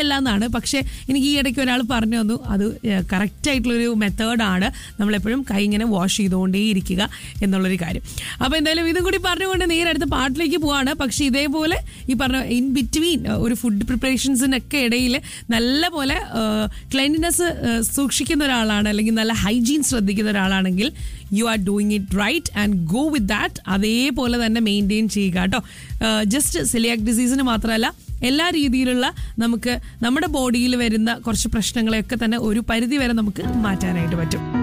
അല്ല എന്നാണ് പക്ഷേ എനിക്ക് ഈ ഇടയ്ക്ക് ഒരാൾ പറഞ്ഞു തന്നു അത് കറക്റ്റ് ആയിട്ടുള്ളൊരു മെത്തേഡാണ് നമ്മളെപ്പോഴും കൈ ഇങ്ങനെ വാഷ് ചെയ്തുകൊണ്ടേ ഇരിക്കുക എന്നുള്ളൊരു കാര്യം അപ്പോൾ എന്തായാലും ഇതും കൂടി പറഞ്ഞുകൊണ്ട് നേരെ അടുത്ത പാട്ടിലേക്ക് പോവാണ് പക്ഷേ ഇതേപോലെ ഈ പറഞ്ഞ ഇൻ ബിറ്റ്വീൻ ഒരു ഫുഡ് പ്രിപ്പറേഷൻസിനൊക്കെ ഇടയിൽ നല്ല പോലെ ക്ലൈൻലിനെസ് സൂക്ഷിക്കുന്ന ഒരാളാണ് അല്ലെങ്കിൽ നല്ല ഹൈജീൻ ശ്രദ്ധിക്കുന്ന ഒരാളാണെങ്കിൽ you are doing it right and go with that അതേപോലെ തന്നെ മെയിൻറ്റെയിൻ ചെയ്യുക കേട്ടോ ജസ്റ്റ് സെലിയാക് ഡിസീസിന് മാത്രമല്ല എല്ലാ രീതിയിലുള്ള നമുക്ക് നമ്മുടെ ബോഡിയിൽ വരുന്ന കുറച്ച് പ്രശ്നങ്ങളെയൊക്കെ തന്നെ ഒരു പരിധി വരെ നമുക്ക് മാറ്റാനായിട്ട് പറ്റും